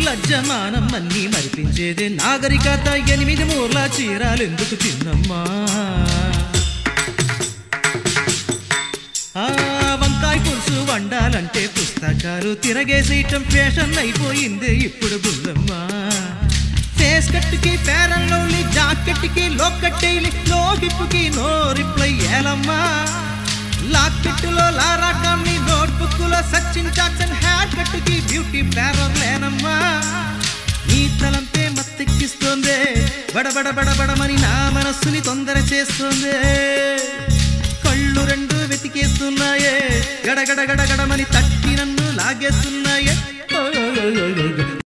లజ్జమానం అన్ని మరిపించేదే నాగరికత ఎనిమిది మూర్ల చీరాలెందుకు చిన్నమ్మా ఆ వంకాయ పులుసు వండాలంటే పుస్తకాలు తిరగేసేయటం ఫ్యాషన్ అయిపోయింది ఇప్పుడు బుల్లమ్మా ఫేస్ కట్టుకి ఫేరన్ లవ్లీ జాకెట్కి లోకట్టేలి నో హిప్పుకి నో రిప్లై ఏలమ్మా లాకెట్టులో లారా కామ్ని నోట్బుక్ లో సచిన్ జాక్సన్ హ్యార్ కట్టుకి బ్యూటీ ప్యారర్ లేనమ్మా నీ తలంపే మత్తెక్కిస్తోందే బడబడ బడబడమని నా మనస్సుని తొందర చేస్తోందే కళ్ళు రెండు వెతికేస్తున్నాయే గడగడ గడగడమని తట్టి నన్ను లాగేస్తున్నాయే